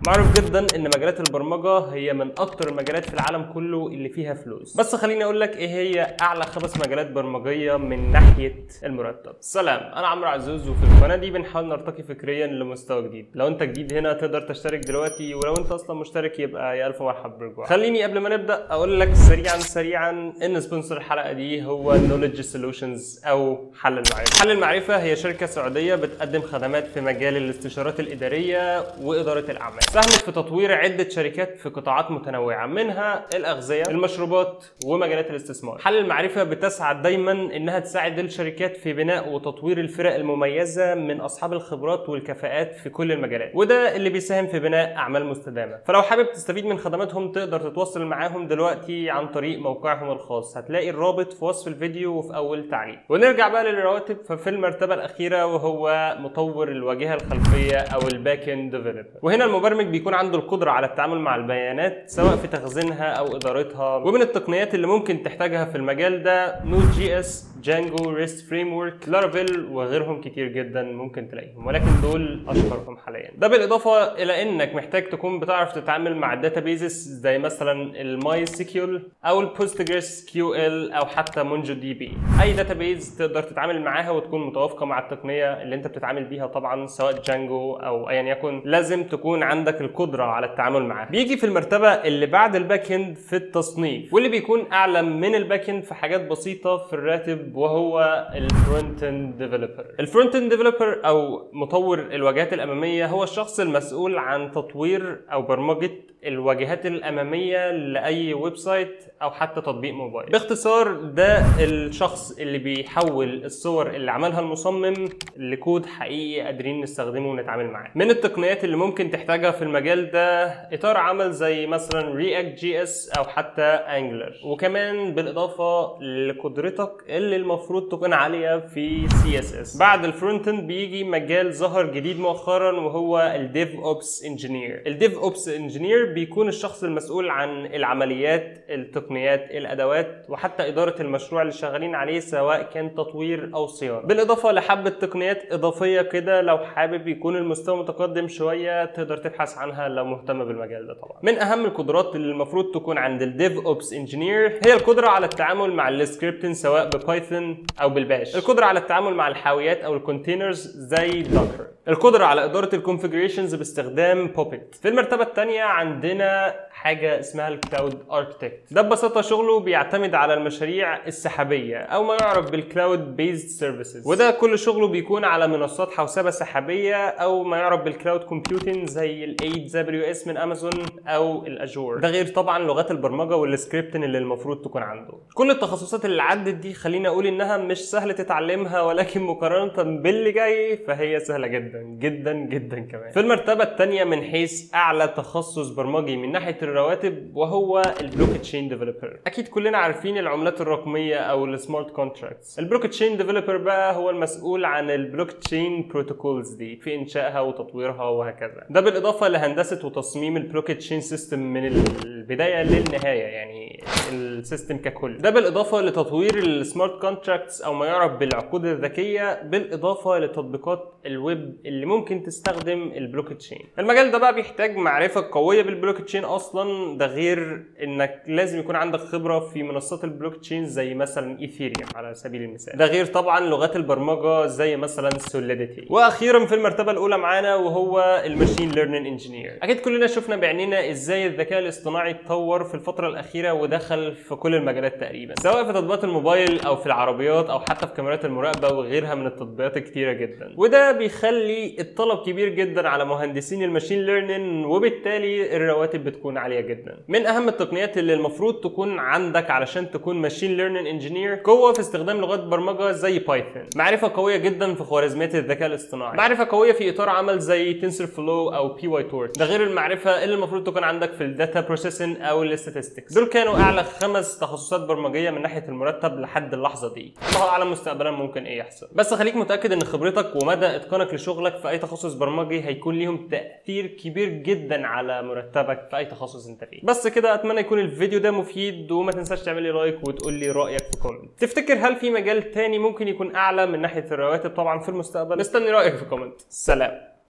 معروف جدا ان مجالات البرمجه هي من اكتر المجالات في العالم كله اللي فيها فلوس بس خليني اقول لك ايه هي اعلى خمس مجالات برمجيه من ناحيه المرتب سلام انا عمرو عزوز وفي القناه دي بنحاول نرتقي فكريا لمستوى جديد لو انت جديد هنا تقدر تشترك دلوقتي ولو انت اصلا مشترك يبقى يا الف مرحب برجوع خليني قبل ما نبدا اقول لك سريعا سريعا ان سبونسر الحلقه دي هو نوليدج سولوشنز او حل المعرفه حل المعرفه هي شركه سعوديه بتقدم خدمات في مجال الاستشارات الاداريه واداره الاعمال ساهمت في تطوير عده شركات في قطاعات متنوعه منها الاغذيه المشروبات ومجالات الاستثمار حل المعرفه بتسعى دايما انها تساعد الشركات في بناء وتطوير الفرق المميزه من اصحاب الخبرات والكفاءات في كل المجالات وده اللي بيساهم في بناء اعمال مستدامه فلو حابب تستفيد من خدماتهم تقدر تتواصل معاهم دلوقتي عن طريق موقعهم الخاص هتلاقي الرابط في وصف الفيديو وفي اول تعليق ونرجع بقى للرواتب ففي المرتبه الاخيره وهو مطور الواجهه الخلفيه او الباك اند ديفلوبر وهنا المبرمج بيكون عنده القدره على التعامل مع البيانات سواء في تخزينها او ادارتها ومن التقنيات اللي ممكن تحتاجها في المجال ده نود جي اس جانجو ريست فريم ورك لارافيل وغيرهم كتير جدا ممكن تلاقيهم ولكن دول اشهرهم حاليا ده بالاضافه الى انك محتاج تكون بتعرف تتعامل مع الداتابيزز زي مثلا الماي سيكيول او البوستجريس كيو ال او حتى مونجو دي بي اي داتابيز تقدر تتعامل معاها وتكون متوافقه مع التقنيه اللي انت بتتعامل بيها طبعا سواء جانجو او ايا يكن لازم تكون عندك القدره على التعامل معاها بيجي في المرتبه اللي بعد الباك اند في التصنيف واللي بيكون اعلى من الباك اند في حاجات بسيطه في الراتب وهو الفرونت اند ديفلوبر الفرونت اند ديفلوبر او مطور الواجهات الاماميه هو الشخص المسؤول عن تطوير او برمجه الواجهات الاماميه لاي ويب سايت او حتى تطبيق موبايل باختصار ده الشخص اللي بيحول الصور اللي عملها المصمم لكود حقيقي قادرين نستخدمه ونتعامل معاه من التقنيات اللي ممكن تحتاجها في المجال ده اطار عمل زي مثلا رياكت جي اس او حتى انجلر وكمان بالاضافه لقدرتك اللي المفروض تكون عاليه في سي اس اس بعد الفرونت اند بيجي مجال ظهر جديد مؤخرا وهو الديف اوبس انجينير الديف اوبس انجينير بيكون الشخص المسؤول عن العمليات التقنيات الادوات وحتى اداره المشروع اللي شغالين عليه سواء كان تطوير او صيانه بالاضافه لحبه تقنيات اضافيه كده لو حابب يكون المستوى متقدم شويه تقدر تبحث عنها لو مهتم بالمجال ده طبعا من اهم القدرات اللي المفروض تكون عند الديف اوبس انجينير هي القدره على التعامل مع السكريبتنج سواء ببايثون او بالباش القدره على التعامل مع الحاويات او الكونتينرز زي دوكر القدره على اداره الكونفجريشنز باستخدام بوبيت في المرتبه الثانيه عندنا حاجه اسمها الكلاود اركتكت ده ببساطه شغله بيعتمد على المشاريع السحابيه او ما يعرف بالكلاود بيزد سيرفيسز وده كل شغله بيكون على منصات حوسبه سحابيه او ما يعرف بالكلاود كومبيوتنج زي الاي دبليو اس من امازون او الاجور ده غير طبعا لغات البرمجه والسكريبتنج اللي المفروض تكون عنده كل التخصصات اللي عدت دي خليني اقول انها مش سهل تتعلمها ولكن مقارنه باللي جاي فهي سهله جدا جدا جدا كمان في المرتبه الثانيه من حيث اعلى تخصص برمجي من ناحيه الرواتب وهو البلوك تشين ديفلوبر اكيد كلنا عارفين العملات الرقميه او السمارت كونتراكتس البلوك تشين ديفلوبر بقى هو المسؤول عن البلوك تشين بروتوكولز دي في انشائها وتطويرها وهكذا ده بالاضافه لهندسه وتصميم البلوك تشين سيستم من البدايه للنهايه يعني السيستم ككل ده بالاضافه لتطوير السمارت كونتراكتس او ما يعرف بالعقود الذكيه بالاضافه لتطبيقات الويب اللي ممكن تستخدم البلوك تشين المجال ده بقى بيحتاج معرفه قويه بالبلوك تشين اصلا ده غير انك لازم يكون عندك خبره في منصات البلوك تشين زي مثلا ايثيريوم على سبيل المثال ده غير طبعا لغات البرمجه زي مثلا سوليديتي واخيرا في المرتبه الاولى معانا وهو الماشين ليرنينج انجينير اكيد كلنا شفنا بعينينا ازاي الذكاء الاصطناعي اتطور في الفتره الاخيره ودخل في كل المجالات تقريبا سواء في تطبيقات الموبايل او في العربيات او حتى في كاميرات المراقبه وغيرها من التطبيقات الكتيره جدا وده بيخلي الطلب كبير جدا على مهندسين الماشين ليرنينج وبالتالي الرواتب بتكون عاليه جدا من اهم التقنيات اللي المفروض تكون عندك علشان تكون ماشين ليرنينج انجينير قوه في استخدام لغات برمجه زي بايثون معرفه قويه جدا في خوارزميات الذكاء الاصطناعي معرفه قويه في اطار عمل زي تنسر فلو او بي واي تورش ده غير المعرفه اللي المفروض تكون عندك في الداتا بروسيسنج او الاستاتستكس دول كانوا اعلى خمس تخصصات برمجيه من ناحيه المرتب لحد اللحظه دي الله اعلم مستقبلا ممكن ايه يحصل بس خليك متاكد ان خبرتك ومدى اتقانك لشغلك في اي تخصص برمجي هيكون ليهم تاثير كبير جدا على مرتبك في اي تخصص انت فيه بس كده اتمنى يكون الفيديو ده مفيد وما تنساش تعمل لي لايك وتقول لي رايك في كومنت تفتكر هل في مجال تاني ممكن يكون اعلى من ناحيه الرواتب طبعا في المستقبل مستني رايك في كومنت سلام